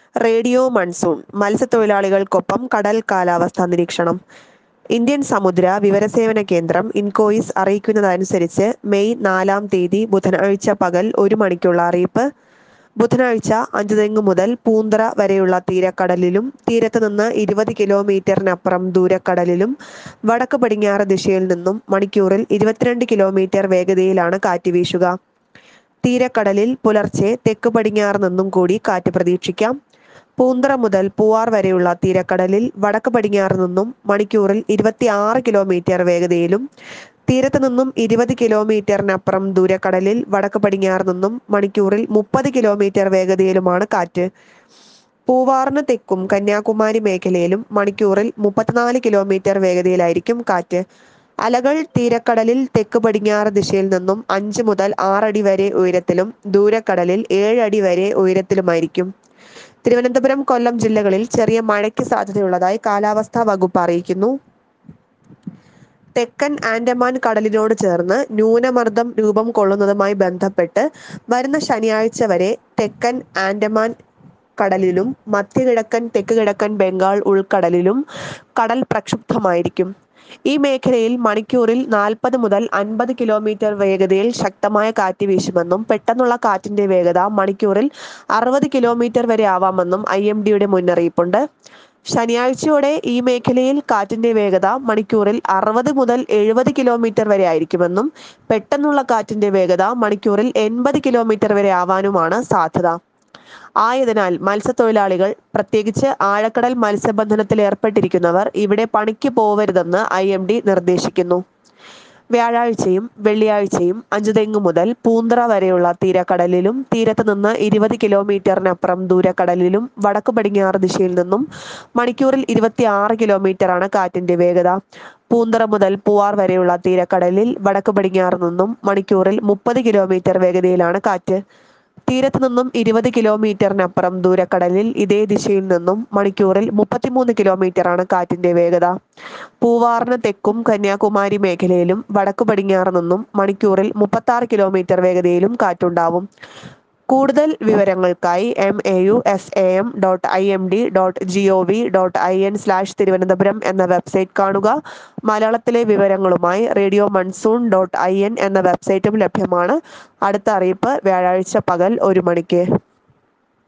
radio monsoon മത്സ്യത്തൊഴിലാളികൾക്കൊപ്പം കടൽ കാലാവസ്ഥാ നിരീക്ഷണം ഇന്ത്യൻ സമുദ്ര വിവരസേവന കേന്ദ്രം ഇൻകോയിസ് അറിയിക്കുന്നതനുസരിച്ച് മെയ് നാലാം തീയതി ബുധനാഴ്ച പകൽ ഒരു മണിക്കുള്ള അറിയിപ്പ് ബുധനാഴ്ച അഞ്ചുതെങ്ങ് മുതൽ പൂന്തറ വരെയുള്ള തീരക്കടലിലും തീരത്ത് നിന്ന് ഇരുപത് കിലോമീറ്ററിനപ്പുറം ദൂരക്കടലിലും വടക്ക് പടിഞ്ഞാറ് ദിശയിൽ നിന്നും മണിക്കൂറിൽ ഇരുപത്തിരണ്ട് കിലോമീറ്റർ വേഗതയിലാണ് കാറ്റ് വീശുക തീരക്കടലിൽ പുലർച്ചെ തെക്ക് പടിഞ്ഞാറ് നിന്നും കൂടി കാറ്റ് പ്രതീക്ഷിക്കാം പൂന്തറ മുതൽ പൂവാർ വരെയുള്ള തീരക്കടലിൽ വടക്ക് പടിഞ്ഞാറ് നിന്നും മണിക്കൂറിൽ ഇരുപത്തിയാറ് കിലോമീറ്റർ വേഗതയിലും തീരത്ത് നിന്നും ഇരുപത് കിലോമീറ്ററിനപ്പുറം ദൂരക്കടലിൽ വടക്ക് പടിഞ്ഞാറ് നിന്നും മണിക്കൂറിൽ മുപ്പത് കിലോമീറ്റർ വേഗതയിലുമാണ് കാറ്റ് പൂവാറിന് തെക്കും കന്യാകുമാരി മേഖലയിലും മണിക്കൂറിൽ മുപ്പത്തിനാല് കിലോമീറ്റർ വേഗതയിലായിരിക്കും കാറ്റ് അലകൾ തീരക്കടലിൽ തെക്ക് പടിഞ്ഞാറ് ദിശയിൽ നിന്നും അഞ്ച് മുതൽ ആറടി വരെ ഉയരത്തിലും ദൂരക്കടലിൽ ഏഴ് അടി വരെ ഉയരത്തിലുമായിരിക്കും തിരുവനന്തപുരം കൊല്ലം ജില്ലകളിൽ ചെറിയ മഴയ്ക്ക് സാധ്യതയുള്ളതായി കാലാവസ്ഥാ വകുപ്പ് അറിയിക്കുന്നു തെക്കൻ ആൻഡമാൻ കടലിനോട് ചേർന്ന് ന്യൂനമർദ്ദം രൂപം കൊള്ളുന്നതുമായി ബന്ധപ്പെട്ട് വരുന്ന ശനിയാഴ്ച വരെ തെക്കൻ ആൻഡമാൻ കടലിലും മധ്യകിഴക്കൻ തെക്ക് കിഴക്കൻ ബംഗാൾ ഉൾക്കടലിലും കടൽ പ്രക്ഷുബ്ധമായിരിക്കും ഈ മേഖലയിൽ മണിക്കൂറിൽ നാൽപ്പത് മുതൽ അൻപത് കിലോമീറ്റർ വേഗതയിൽ ശക്തമായ കാറ്റ് വീശുമെന്നും പെട്ടെന്നുള്ള കാറ്റിന്റെ വേഗത മണിക്കൂറിൽ അറുപത് കിലോമീറ്റർ വരെ ആവാമെന്നും ഐ എം ഡിയുടെ മുന്നറിയിപ്പുണ്ട് ശനിയാഴ്ചയോടെ ഈ മേഖലയിൽ കാറ്റിന്റെ വേഗത മണിക്കൂറിൽ അറുപത് മുതൽ എഴുപത് കിലോമീറ്റർ വരെ ആയിരിക്കുമെന്നും പെട്ടെന്നുള്ള കാറ്റിന്റെ വേഗത മണിക്കൂറിൽ എൺപത് കിലോമീറ്റർ വരെ ആവാനുമാണ് സാധ്യത ആയതിനാൽ മത്സ്യത്തൊഴിലാളികൾ പ്രത്യേകിച്ച് ആഴക്കടൽ മത്സ്യബന്ധനത്തിൽ ഏർപ്പെട്ടിരിക്കുന്നവർ ഇവിടെ പണിക്ക് പോവരുതെന്ന് ഐ എം ഡി നിർദ്ദേശിക്കുന്നു വ്യാഴാഴ്ചയും വെള്ളിയാഴ്ചയും അഞ്ചുതെങ്ങ് മുതൽ പൂന്തറ വരെയുള്ള തീരക്കടലിലും തീരത്ത് നിന്ന് ഇരുപത് കിലോമീറ്ററിനപ്പുറം ദൂരക്കടലിലും വടക്ക് പടിഞ്ഞാറ് ദിശയിൽ നിന്നും മണിക്കൂറിൽ ഇരുപത്തിയാറ് കിലോമീറ്ററാണ് കാറ്റിന്റെ വേഗത പൂന്തറ മുതൽ പൂവാർ വരെയുള്ള തീരക്കടലിൽ വടക്ക് പടിഞ്ഞാറ് നിന്നും മണിക്കൂറിൽ മുപ്പത് കിലോമീറ്റർ വേഗതയിലാണ് കാറ്റ് തീരത്ത് നിന്നും ഇരുപത് കിലോമീറ്ററിനപ്പുറം ദൂരക്കടലിൽ ഇതേ ദിശയിൽ നിന്നും മണിക്കൂറിൽ മുപ്പത്തിമൂന്ന് കിലോമീറ്ററാണ് കാറ്റിന്റെ വേഗത പൂവാറിന് തെക്കും കന്യാകുമാരി മേഖലയിലും വടക്കു പടിഞ്ഞാറ് നിന്നും മണിക്കൂറിൽ മുപ്പത്തി കിലോമീറ്റർ വേഗതയിലും കാറ്റുണ്ടാവും കൂടുതൽ വിവരങ്ങൾക്കായി M A U S A M dot I M D dot G O V dot I N slash Thiruvananthapuram എന്ന വെബ്സൈറ്റ് കാണുക മലയാളത്തിലെ വിവരങ്ങളുമായി radio monsoon dot I N എന്ന വെബ്സൈറ്റും ലഭ്യമാണ് അടുത്ത അറിയിപ്പ് വ്യാഴാഴ്ച പകൽ ഒരു മണിക്ക്